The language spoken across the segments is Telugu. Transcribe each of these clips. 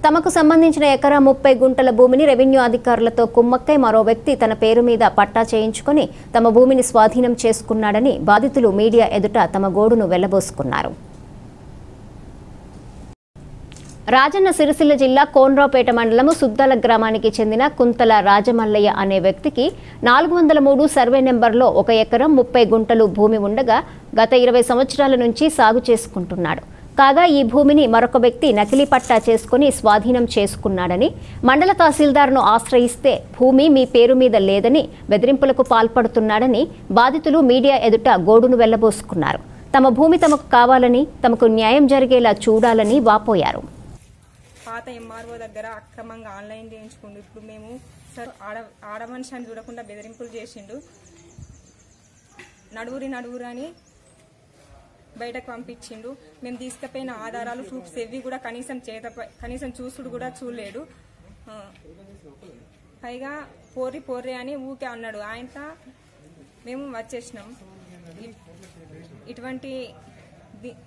తమకు సంబంధించిన ఎకరా ముప్పై గుంటల భూమిని రెవెన్యూ అధికారులతో కుమ్మక్కై మరో వ్యక్తి తన పేరు మీద పట్టా చేయించుకొని తమ భూమిని స్వాధీనం చేసుకున్నాడని బాధితులు మీడియా ఎదుట తమ గోడును వెళ్లబోసుకున్నారు రాజన్న సిరిసిల్ల జిల్లా కోన్రాపేట మండలము సుద్దాల గ్రామానికి చెందిన కుంతల రాజమల్లయ్య అనే వ్యక్తికి నాలుగు వందల మూడు సర్వే నెంబర్లో ఒక ఎకరం ముప్పై గుంటలు భూమి ఉండగా గత ఇరవై సంవత్సరాల నుంచి సాగు చేసుకుంటున్నాడు కాగా ఈ భూమిని మరొక వ్యక్తి నకిలీ పట్టా చేసుకుని స్వాధీనం చేసుకున్నాడని మండల తహసీల్దార్ను ఆశ్రయిస్తే భూమి మీ పేరు మీద లేదని బెదిరింపులకు పాల్పడుతున్నాడని బాధితులు మీడియా ఎదుట గోడును వెళ్లబోసుకున్నారు తమ భూమి తమకు కావాలని తమకు న్యాయం జరిగేలా చూడాలని వాపోయారు పాత ఎంఆర్ఓ దగ్గర అక్రమంగా ఆన్లైన్ చేయించుకుండు ఇప్పుడు మేము సార్ ఆడ ఆడ మనిషి అని చూడకుండా బెదిరింపులు చేసిండు నడువురి నడువురు అని బయటకు పంపించిండు మేము తీసుకుపోయిన ఆధారాలు ప్రూఫ్స్ ఎవి కూడా కనీసం చేత కనీసం చూసుడు కూడా చూడలేడు ఆ, పైగా పోరి పోర్రి అని ఊకే అన్నాడు ఆయనతో మేము వచ్చేసినాం ఇ- ఇటువంటి ది-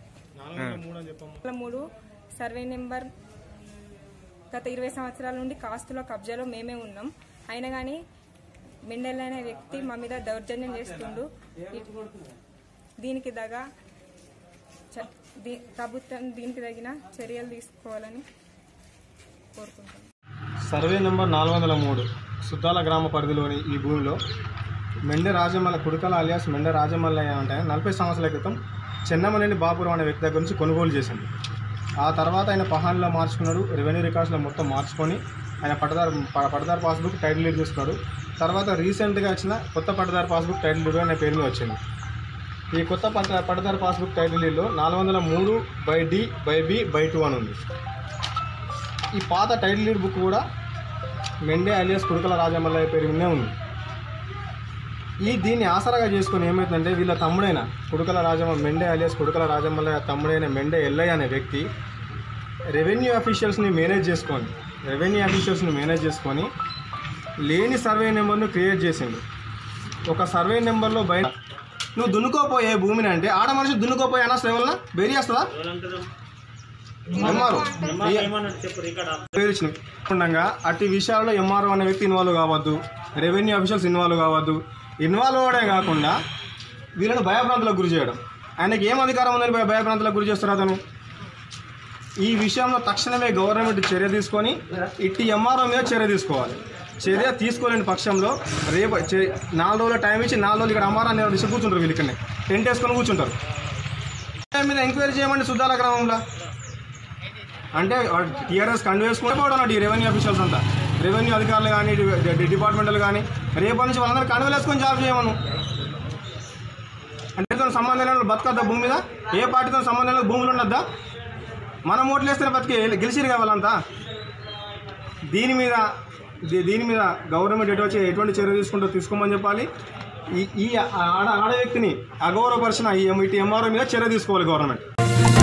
మూడు సర్వే నెంబర్ గత ఇరవై సంవత్సరాల నుండి కాస్తుల కబ్జాలో మేమే ఉన్నాం అయినా కానీ మెండల్ అనే వ్యక్తి మా మీద దౌర్జన్యం చేస్తుండు ఇ- దీనికి తగ చ- దీ- ప్రభుత్వం దీనికి తగిన చర్యలు తీసుకోవాలని కోరుకుంటున్నాం సర్వే నెంబర్ నాలుగు వందల మూడు సుద్దాల గ్రామ పరిధిలోని ఈ భూమిలో మెండె రాజమల్ల కుడుకల అలియాస్ మెండె రాజమల్లయ్య అంటే నలభై సంవత్సరాల క్రితం చెన్నమనేని బాపురం అనే వ్యక్తి దగ్గర నుంచి కొనుగోలు చేసింది ఆ తర్వాత ఆయన పహాన్లో మార్చుకున్నాడు రెవెన్యూ రికార్డ్స్లో మొత్తం మార్చుకొని ఆయన పట్టదారు ప- పట్టదారు పాస్బుక్ టైటిల్ లీడ్ చేసుకున్నాడు తర్వాత రీసెంట్గా వచ్చిన కొత్త పట్టదారు పాస్బుక్ టైటిల్ లీడ్ అనే పేరు మీద వచ్చింది ఈ కొత్త పట్ట పట్టదారు పాస్బుక్ టైటిల్ లీడ్లో నాలుగు వందల మూడు by D by B by two అని ఉంది ఈ పాత టైటిల్ లీడ్ బుక్ కూడా మెండే అలియాస్ కుడుకల రాజమల్లయ్య పేరు మీదే ఉంది ఈ దీన్ని ఆసరాగా చేసుకొని ఏమవుతుందంటే వీళ్ళ తమ్ముడైన కుడుకల రాజమ్మ మెండే అలియాస్ కుడుకల రాజమల్లయ్య తమ్ముడైన మెండే ఎల్లయ్య అనే వ్యక్తి రెవెన్యూ అఫీషియల్స్ని మేనేజ్ చేసుకొని రెవెన్యూ అఫీషియల్స్ని మేనేజ్ చేసుకొని లేని సర్వే నెంబర్ను క్రియేట్ చేసిండు ఒక సర్వే నెంబర్లో బయట నువ్వు దున్నుకోపోయే భూమిని అంటే ఆడ మనిషి దున్నుకోపోయే అన్న సేవలన బేరీ వస్తుందా ఎంఆర్ఓ పేరు ఇచ్చిన ఉండగా అట్టి విషయాల్లో ఎంఆర్ఓ అనే వ్యక్తి ఇన్వాల్వ్ కావద్దు రెవెన్యూ అఫీషియల్స్ ఇన్వాల్వ్ కావద్దు ఇన్వాల్వ్ అవ్వడే కాకుండా వీళ్ళని భయభ్రాంతులకు గురి చేయడం ఆయనకి ఏం అధికారం ఉందని భయ- భయభ్రాంతులకు గురి చేస్తారు అతను ఈ విషయంలో తక్షణమే గవర్నమెంట్ చర్య తీసుకొని ఇట్టి ఎంఆర్ఓ మీద చర్య తీసుకోవాలి చర్య తీసుకోలేని పక్షంలో రేపు చే- నాలుగు రోజుల టైం ఇచ్చి నాలుగు రోజులు ఇక్కడ అమ్మారా నిర్వహించి కూర్చుంటారు వీళ్ళు ఇక్కడనే టెంట్ వేసుకొని కూర్చుంటారు దాని మీద ఎంక్వైరీ చేయమండి సుద్దాల గ్రామంలో అంటే టీఆర్ఎస్ కండు వేసుకుంటే పోవడం ఈ రెవెన్యూ ఆఫీషియల్స్ అంతా రెవెన్యూ అధికారులు కానీ డి- డిపార్ట్మెంట్లు కానీ రేపటి నుంచి వాళ్ళందరూ కండువలు వేసుకొని జాబ్ చేయమను అంటే దీంతో సంబంధం లేని వాళ్ళు బతకద్దా భూమి మీద ఏ పార్టీతో సంబంధం లేని భూములు ఉండద్దా మనం ఓట్లు వేస్తేనే బతికి గెలిచిరు కావాలంతా దీని మీద దీ- దీని మీద గవర్నమెంట్ ఎటువంటి ఎటువంటి చర్య తీసుకుంటో తీసుకోమని చెప్పాలి ఈ ఈ ఆడ ఆడ వ్యక్తిని అగౌరవపరిచిన ఈ ఇటు ఎంఆర్ఓ మీద చర్య తీసుకోవాలి గవర్నమెంట్